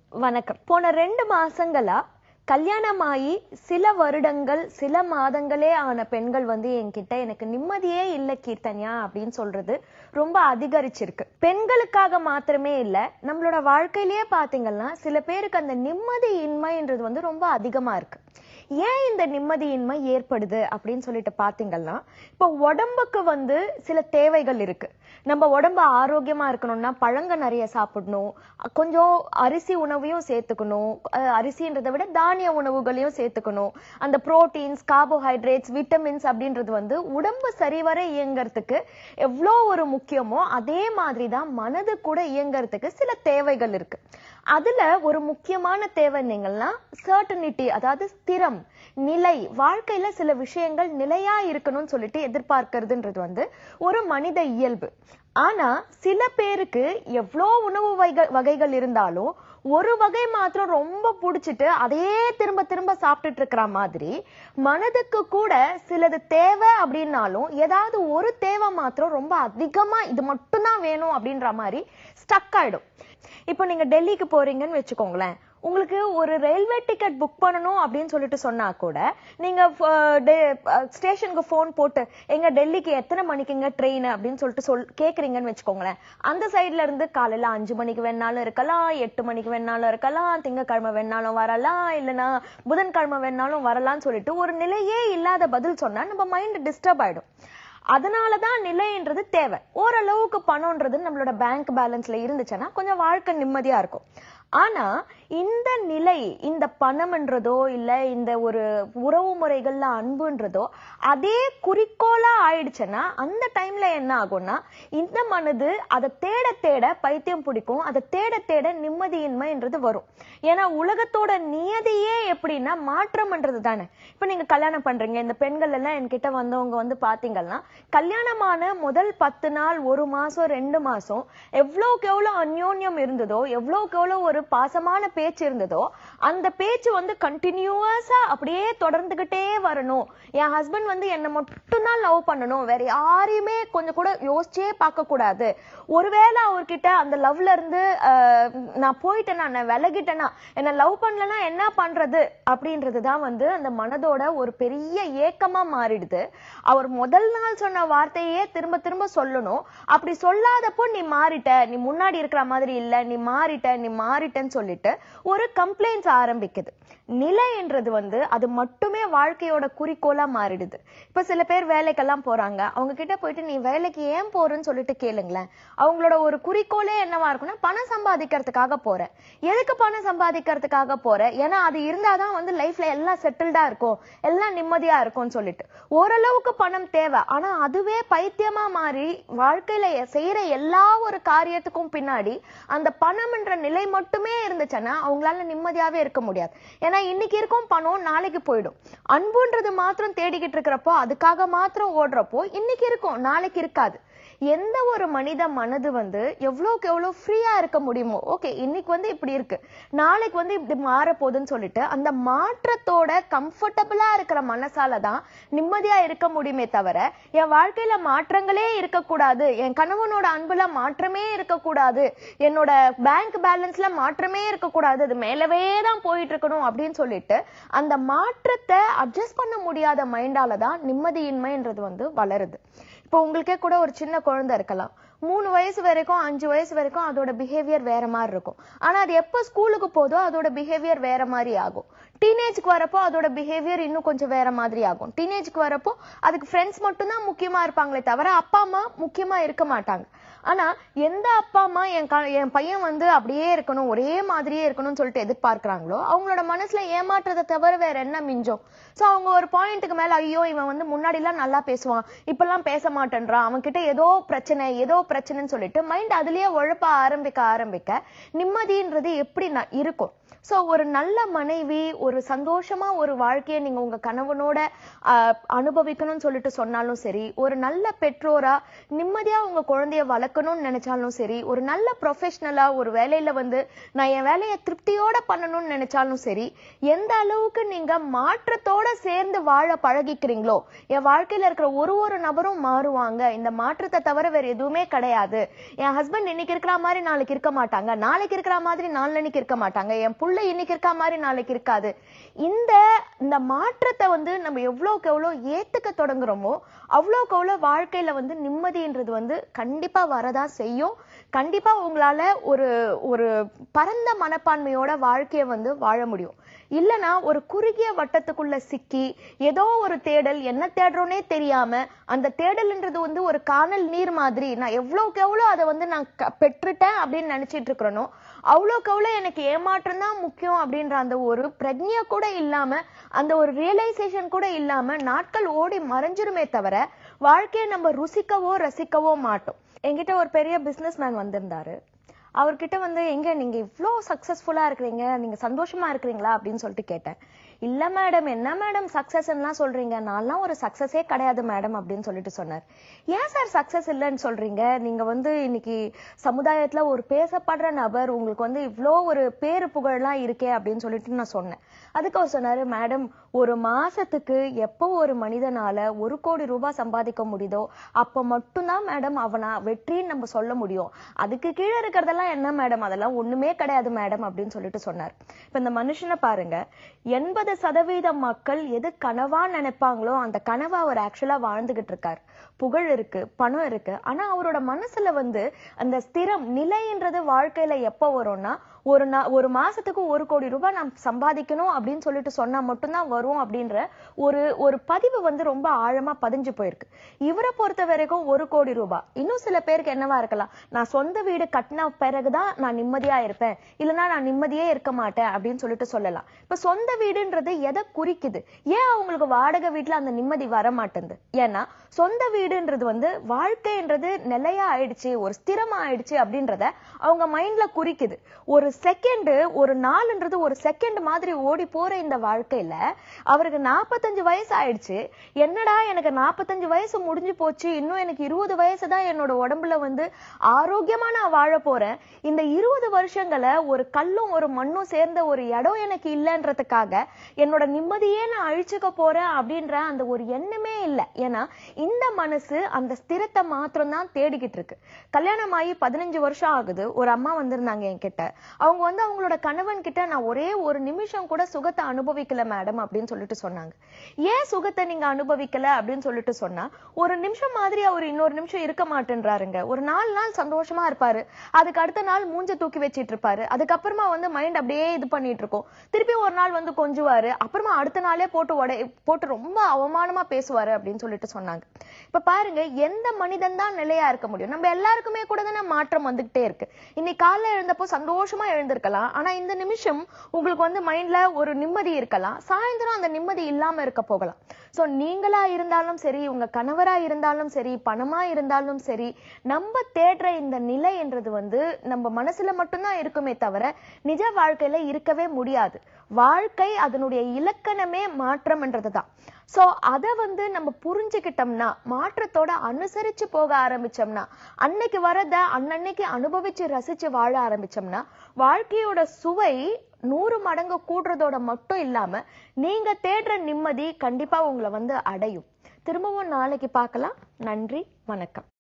வணக்கம் போன ரெண்டு மாசங்களா கல்யாணமாயி சில வருடங்கள் சில மாதங்களே ஆன பெண்கள் வந்து என்கிட்ட எனக்கு நிம்மதியே இல்ல கீர்த்தன்யா அப்படின்னு சொல்றது ரொம்ப அதிகரிச்சிருக்கு பெண்களுக்காக மாத்திரமே இல்ல நம்மளோட வாழ்க்கையிலேயே பாத்தீங்கன்னா சில பேருக்கு அந்த நிம்மதி இன்மைன்றது வந்து ரொம்ப அதிகமா இருக்கு ஏன் இந்த நிம்மதியின்மை ஏற்படுது அப்படின்னு சொல்லிட்டு பாத்தீங்கன்னா இப்போ உடம்புக்கு வந்து சில தேவைகள் இருக்கு நம்ம உடம்பு ஆரோக்கியமா இருக்கணும்னா பழங்க நிறைய சாப்பிடணும் அஹ் கொஞ்சம் அரிசி உணவையும் சேர்த்துக்கணும் அஹ் அரிசின்றதை விட தானிய உணவுகளையும் சேர்த்துக்கணும் அந்த புரோட்டீன்ஸ் கார்போஹைட்ரேட்ஸ் விட்டமின்ஸ் அப்படின்றது வந்து உடம்பு சரிவர இயங்கறதுக்கு எவ்வளோ ஒரு முக்கியமோ அதே மாதிரி தான் மனது கூட இயங்கறதுக்கு சில தேவைகள் இருக்கு அதுல ஒரு முக்கியமான தேவை என்னங்கன்னா சர்டனிட்டி அதாவது ஸ்திரம் நிலை வாழ்க்கையில சில விஷயங்கள் நிலையா இருக்கணும்னு சொல்லிட்டு எதிர்பார்க்கறதுன்றது வந்து ஒரு மனித இயல்பு ஆனா சில பேருக்கு எவ்வளோ உணவு வகை வகைகள் இருந்தாலும் ஒரு வகை மாத்திரம் ரொம்ப புடிச்சிட்டு அதையே திரும்ப திரும்ப சாப்பிட்டுட்டு இருக்கிற மாதிரி மனதுக்கு கூட சிலது தேவை அப்படின்னாலும் ஏதாவது ஒரு தேவை மாத்திரம் ரொம்ப அதிகமா இது மட்டும்தான் வேணும் அப்படின்ற மாதிரி ஸ்டக் ஆயிடும் இப்போ நீங்க டெல்லிக்கு போறீங்கன்னு வச்சுக்கோங்களேன் உங்களுக்கு ஒரு ரயில்வே டிக்கெட் புக் பண்ணணும் அப்படின்னு சொல்லிட்டு சொன்னா கூட நீங்க ஸ்டேஷனுக்கு ஃபோன் போட்டு எங்க டெல்லிக்கு எத்தனை மணிக்குங்க ட்ரெயின் அப்படின்னு சொல்லிட்டு சொல் கேக்குறீங்கன்னு வச்சுக்கோங்களேன் அந்த சைடுல இருந்து காலையில அஞ்சு மணிக்கு வேணாலும் இருக்கலாம் எட்டு மணிக்கு வேணாலும் இருக்கலாம் திங்கக்கிழமை வேணாலும் வரலாம் இல்லைன்னா புதன்கிழமை வேணாலும் வரலாம்னு சொல்லிட்டு ஒரு நிலையே இல்லாத பதில் சொன்னா நம்ம மைண்ட் டிஸ்டர்ப் ஆயிடும் அதனாலதான் நிலைன்றது தேவை ஓரளவுக்கு பணம்ன்றது நம்மளோட பேங்க் பேலன்ஸ்ல இருந்துச்சுன்னா கொஞ்சம் வாழ்க்கை நிம்மதியா இருக்கும் ஆனா இந்த நிலை இந்த பணம்ன்றதோ இல்ல இந்த ஒரு உறவு முறைகள்ல அன்புன்றதோ அதே குறிக்கோளா ஆயிடுச்சுன்னா அந்த டைம்ல என்ன ஆகும்னா இந்த மனது அதை தேட தேட பைத்தியம் பிடிக்கும் அதை தேட தேட நிம்மதியின்மைன்றது வரும் ஏன்னா உலகத்தோட நியதியே எப்படின்னா மாற்றம்ன்றது தானே இப்ப நீங்க கல்யாணம் பண்றீங்க இந்த பெண்கள் எல்லாம் என்கிட்ட வந்தவங்க வந்து பாத்தீங்கன்னா கல்யாணமான முதல் பத்து நாள் ஒரு மாசம் ரெண்டு மாசம் எவ்வளவுக்கு எவ்வளவு அந்யோன்யம் இருந்ததோ எவ்வளவுக்கு எவ்வளவு ஒரு பாசமான பேச்சு இருந்ததோ அந்த பேச்சு வந்து கண்டினியூவஸா அப்படியே தொடர்ந்துகிட்டே வரணும் என் ஹஸ்பண்ட் வந்து என்ன மட்டும்தான் லவ் பண்ணணும் வேற யாரையுமே கொஞ்சம் கூட யோசிச்சே பார்க்க கூடாது ஒருவேளை அவர்கிட்ட அந்த லவ்ல இருந்து ஆஹ், நான் போயிட்டேனா நான் விலகிட்டேனா என்ன லவ் பண்ணலன்னா என்ன பண்றது அப்படின்றது தான் வந்து அந்த மனதோட ஒரு பெரிய ஏக்கமா மாறிடுது அவர் முதல் நாள் சொன்ன வார்த்தையே திரும்ப திரும்ப சொல்லணும் அப்படி சொல்லாதப்போ நீ மாறிட்ட நீ முன்னாடி இருக்கிற மாதிரி இல்ல நீ மாறிட்ட நீ மாறிட்டன்னு சொல்லிட்டு ஒரு கம்ப்ளைண்ட்ஸ் ஆரம்பிக்குது நிலைன்றது வந்து அது மட்டுமே வாழ்க்கையோட குறிக்கோளா மாறிடுது இப்ப சில பேர் வேலைக்கெல்லாம் போறாங்க அவங்க கிட்ட போயிட்டு நீ வேலைக்கு ஏன் போறேன்னு சொல்லிட்டு கேளுங்களேன் அவங்களோட ஒரு குறிக்கோளே என்னவா இருக்கும்னா பணம் சம்பாதிக்கிறதுக்காக போறேன் எதுக்கு பணம் சம்பாதிக்கிறதுக்காக போறேன் ஏன்னா அது இருந்தாதான் வந்து லைஃப்ல எல்லாம் செட்டில்டா இருக்கும் எல்லாம் நிம்மதியா இருக்கும்னு சொல்லிட்டு ஓரளவுக்கு பணம் தேவை ஆனா அதுவே பைத்தியமா மாறி வாழ்க்கையில செய்யற எல்லா ஒரு காரியத்துக்கும் பின்னாடி அந்த பணம்ன்ற நிலை மட்டுமே இருந்துச்சுன்னா அவங்களால நிம்மதியாவே இருக்க முடியாது ஏன்னா இன்னைக்கு இருக்கும் பணம் நாளைக்கு போயிடும் அன்புன்றது மாத்திரம் தேடிக்கிட்டு இருக்கிறப்போ அதுக்காக மாத்திரம் ஓடுறப்போ இன்னைக்கு இருக்கும் நாளைக்கு இருக்காது எந்த ஒரு மனித மனது வந்து எவ்வளவுக்கு எவ்வளவு ஃப்ரீயா இருக்க முடியுமோ ஓகே இன்னைக்கு வந்து இப்படி இருக்கு நாளைக்கு வந்து இப்படி மாற போகுதுன்னு சொல்லிட்டு அந்த மாற்றத்தோட கம்ஃபர்டபுளா இருக்கிற மனசால தான் நிம்மதியா இருக்க முடியுமே தவிர என் வாழ்க்கையில மாற்றங்களே இருக்கக்கூடாது என் கணவனோட அன்புல மாற்றமே இருக்கக்கூடாது என்னோட பேங்க் பேலன்ஸ்ல மாற்றமே இருக்கக்கூடாது அது மேலவே தான் போயிட்டு இருக்கணும் அப்படின்னு சொல்லிட்டு அந்த மாற்றத்தை அட்ஜஸ்ட் பண்ண முடியாத மைண்டால தான் நிம்மதியின்மைன்றது வந்து வளருது இப்போ உங்களுக்கே கூட ஒரு சின்ன குழந்தை இருக்கலாம் மூணு வயசு வரைக்கும் அஞ்சு வயசு வரைக்கும் அதோட பிஹேவியர் வேற மாதிரி இருக்கும் ஆனா அது எப்போ ஸ்கூலுக்கு போதோ அதோட பிஹேவியர் வேற மாதிரி ஆகும் டீனேஜ்க்கு வரப்போ அதோட பிஹேவியர் இன்னும் கொஞ்சம் வேற மாதிரி ஆகும் டீனேஜ்க்கு வரப்போ அதுக்கு ஃப்ரெண்ட்ஸ் மட்டும்தான் முக்கியமா இருப்பாங்களே தவிர அப்பா அம்மா முக்கியமா இருக்க மாட்டாங்க ஆனா எந்த அப்பா அம்மா என் க- என் பையன் வந்து அப்படியே இருக்கணும் ஒரே மாதிரியே இருக்கணும்னு சொல்லிட்டு எதிர்பார்க்கறாங்களோ அவங்களோட மனசுல ஏமாற்றத்தை தவிர வேற என்ன மிஞ்சும் சோ அவங்க ஒரு பாயிண்ட்டுக்கு மேல ஐயோ இவன் வந்து முன்னாடி எல்லாம் நல்லா பேசுவான் இப்பெல்லாம் பேச மாட்டேன்றான் அவன் கிட்ட ஏதோ பிரச்சனை ஏதோ பிரச்சனைன்னு சொல்லிட்டு மைண்ட் அதுலயே உழப்ப ஆரம்பிக்க ஆரம்பிக்க நிம்மதின்றது எப்படி ந- இருக்கும் சோ ஒரு நல்ல மனைவி ஒரு சந்தோஷமா ஒரு வாழ்க்கையை நீங்க உங்க கணவனோட ஆஹ், அனுபவிக்கணும்னு சொல்லிட்டு சொன்னாலும் சரி ஒரு நல்ல பெற்றோரா நிம்மதியா உங்க குழந்தைய வளர்க்கணும்னு நினைச்சாலும் சரி ஒரு நல்ல ப்ரொஃபஷனலா ஒரு வேலையில வந்து நான் என் வேலையை திருப்தியோட பண்ணணும்னு நினைச்சாலும் சரி எந்த அளவுக்கு நீங்க மாற்றத்தோட சேர்ந்து வாழ பழகிக்கிறீங்களோ என் வாழ்க்கையில இருக்கிற ஒரு ஒரு நபரும் மாறுவாங்க இந்த மாற்றத்தை தவிர வேற எதுவுமே கிடையாது என் ஹஸ்பண்ட் இன்னைக்கு இருக்கிற மாதிரி நாளைக்கு இருக்க மாட்டாங்க நாளைக்கு இருக்கிற மாதிரி நாளைக்கு இருக்க மாட்டாங்க என் புள்ள இன்னைக்கு இருக்க மாதிரி நாளைக்கு இருக்காது இந்த இந்த மாற்றத்தை வந்து நம்ம எவ்வளவுக்கு எவ்வளவு ஏத்துக்க தொடங்குறோமோ அவ்வளவுக்கு அவ்வளவு வாழ்க்கையில வந்து நிம்மதின்றது வந்து கண்டிப்பா வரதான் செய்யும் கண்டிப்பா உங்களால ஒரு ஒரு பரந்த மனப்பான்மையோட வாழ்க்கைய வந்து வாழ முடியும் இல்லனா ஒரு குறுகிய வட்டத்துக்குள்ள சிக்கி ஏதோ ஒரு தேடல் என்ன தேடுறோனே தெரியாம அந்த தேடல்ன்றது வந்து ஒரு காணல் நீர் மாதிரி நான் எவ்வளவுக்கு எவ்வளவு அதை வந்து நான் க- பெற்றுட்டேன் அப்படின்னு நினைச்சிட்டு இருக்கிறனோ அவ்வளோக்கு அவ்வளோ எனக்கு ஏமாற்றம் தான் முக்கியம் அப்படின்ற அந்த ஒரு பிரஜைய கூட இல்லாம அந்த ஒரு ரியலைசேஷன் கூட இல்லாம நாட்கள் ஓடி மறைஞ்சிருமே தவிர வாழ்க்கையை நம்ம ருசிக்கவோ ரசிக்கவோ மாட்டோம் என்கிட்ட ஒரு பெரிய பிசினஸ் மேன் வந்திருந்தாரு அவர்கிட்ட வந்து எங்க நீங்க இவ்ளோ சக்சஸ்ஃபுல்லா இருக்கிறீங்க நீங்க சந்தோஷமா இருக்கிறீங்களா அப்படின்னு சொல்லிட்டு கேட்டேன் இல்ல மேடம் என்ன மேடம் சக்சஸ்லாம் சொல்றீங்க நான்லாம் ஒரு சக்சஸே கிடையாது மேடம் அப்படின்னு சொல்லிட்டு சொன்னார் ஏன் சார் சக்சஸ் இல்லைன்னு சொல்றீங்க நீங்க வந்து இன்னைக்கு சமுதாயத்துல ஒரு பேசப்படுற நபர் உங்களுக்கு வந்து இவ்ளோ ஒரு பேரு புகழ்லாம் இருக்கே அப்படின்னு சொல்லிட்டு நான் சொன்னேன் அதுக்கு அவர் சொன்னாரு மேடம் ஒரு மாசத்துக்கு எப்போ ஒரு மனிதனால ஒரு கோடி ரூபாய் சம்பாதிக்க முடியுதோ அப்ப மட்டும்தான் மேடம் அவனா வெற்றின்னு நம்ம சொல்ல முடியும் அதுக்கு கீழே இருக்கிறதெல்லாம் என்ன மேடம் அதெல்லாம் ஒண்ணுமே கிடையாது மேடம் அப்படின்னு சொல்லிட்டு சொன்னார் இப்ப இந்த மனுஷனை பாருங்க எண்பது சதவீதம் மக்கள் எது கனவா நினைப்பாங்களோ அந்த கனவை அவர் ஆக்சுவலா வாழ்ந்துகிட்டு இருக்காரு புகழ் இருக்கு பணம் இருக்கு ஆனா அவரோட மனசுல வந்து அந்த ஸ்திரம் நிலைன்றது வாழ்க்கையில எப்போ வரும்னா ஒரு நா ஒரு மாசத்துக்கு ஒரு கோடி ரூபாய் நான் சம்பாதிக்கணும் அப்படின்னு சொல்லிட்டு சொன்னா மட்டும்தான் வரும் அப்படின்ற ஒரு ஒரு பதிவு வந்து ரொம்ப ஆழமா பதிஞ்சு போயிருக்கு இவரை பொறுத்த வரைக்கும் ஒரு கோடி ரூபாய் இன்னும் சில பேருக்கு என்னவா இருக்கலாம் நான் சொந்த வீடு கட்டின பிறகுதான் நான் நிம்மதியா இருப்பேன் இல்லைன்னா நான் நிம்மதியே இருக்க மாட்டேன் அப்படின்னு சொல்லிட்டு சொல்லலாம் இப்ப சொந்த வீடுன்றது எதை குறிக்குது ஏன் அவங்களுக்கு வாடகை வீட்டுல அந்த நிம்மதி வர மாட்டேங்குது ஏன்னா சொந்த வீடுன்றது வந்து வாழ்க்கைன்றது நிலையா ஆயிடுச்சு ஒரு ஸ்திரமா ஆயிடுச்சு அப்படின்றத அவங்க மைண்ட்ல குறிக்குது ஒரு செகண்ட் ஒரு நாள்ன்றது ஒரு செகண்ட் மாதிரி ஓடி போற இந்த வாழ்க்கையில அவருக்கு நாற்பத்தஞ்சு வயசு ஆயிடுச்சு என்னடா எனக்கு நாற்பத்தஞ்சு வயசு முடிஞ்சு போச்சு இன்னும் எனக்கு இருபது வயசு தான் என்னோட உடம்புல வந்து ஆரோக்கியமா நான் வாழ போறேன் இந்த இருபது வருஷங்களை ஒரு கல்லும் ஒரு மண்ணும் சேர்ந்த ஒரு இடம் எனக்கு இல்லைன்றதுக்காக என்னோட நிம்மதியே நான் அழிச்சுக்க போறேன் அப்படின்ற அந்த ஒரு எண்ணமே இல்லை ஏன்னா இந்த மனசு அந்த ஸ்திரத்தை மாத்திரம் தான் தேடிக்கிட்டு இருக்கு கல்யாணம் ஆகி பதினஞ்சு வருஷம் ஆகுது ஒரு அம்மா வந்திருந்தாங்க என்கிட்ட அவங்க வந்து அவங்களோட கணவன் கிட்ட நான் ஒரே ஒரு நிமிஷம் கூட சுகத்தை அனுபவிக்கல மேடம் அப்படின்னு சொல்லிட்டு சொன்னாங்க ஏன் சுகத்தை நீங்க அனுபவிக்கல அப்படின்னு சொல்லிட்டு சொன்னா ஒரு நிமிஷம் மாதிரி அவர் இன்னொரு நிமிஷம் இருக்க மாட்டேன்றாருங்க ஒரு நாலு நாள் சந்தோஷமா இருப்பாரு அதுக்கு அடுத்த நாள் மூஞ்ச தூக்கி வச்சிட்டு இருப்பாரு அதுக்கப்புறமா வந்து மைண்ட் அப்படியே இது பண்ணிட்டு இருக்கும் திருப்பி ஒரு நாள் வந்து கொஞ்சுவாரு அப்புறமா அடுத்த நாளே போட்டு உடை போட்டு ரொம்ப அவமானமா பேசுவாரு அப்படின்னு சொல்லிட்டு சொன்னாங்க இப்ப பாருங்க எந்த மனிதன் தான் நிலையா இருக்க முடியும் நம்ம எல்லாருக்குமே கூட தானே மாற்றம் வந்துகிட்டே இருக்கு இன்னைக்கு காலைல எழுந்தப்போ சந்தோஷமா எழுந்திருக்கலாம் ஆனா இந்த நிமிஷம் உங்களுக்கு வந்து மைண்ட்ல ஒரு நிம்மதி இருக்கலாம் சாயந்தரம் அந்த நிம்மதி இல்லாம இருக்க போகலாம் சோ நீங்களா இருந்தாலும் சரி உங்க கணவரா இருந்தாலும் சரி பணமா இருந்தாலும் சரி நம்ம தேடுற இந்த நிலை என்றது வந்து நம்ம மனசுல மட்டும்தான் இருக்குமே தவிர நிஜ வாழ்க்கையில இருக்கவே முடியாது வாழ்க்கை அதனுடைய இலக்கணமே மாற்றம்ன்றது தான் சோ அத வந்து நம்ம புரிஞ்சுக்கிட்டோம்னா மாற்றத்தோட அனுசரிச்சு போக ஆரம்பிச்சோம்னா அன்னைக்கு வரத அன்னன்னைக்கு அனுபவிச்சு ரசிச்சு வாழ ஆரம்பிச்சோம்னா வாழ்க்கையோட சுவை நூறு மடங்கு கூடுறதோட மட்டும் இல்லாம நீங்க தேடுற நிம்மதி கண்டிப்பா உங்களை வந்து அடையும் திரும்பவும் நாளைக்கு பார்க்கலாம் நன்றி வணக்கம்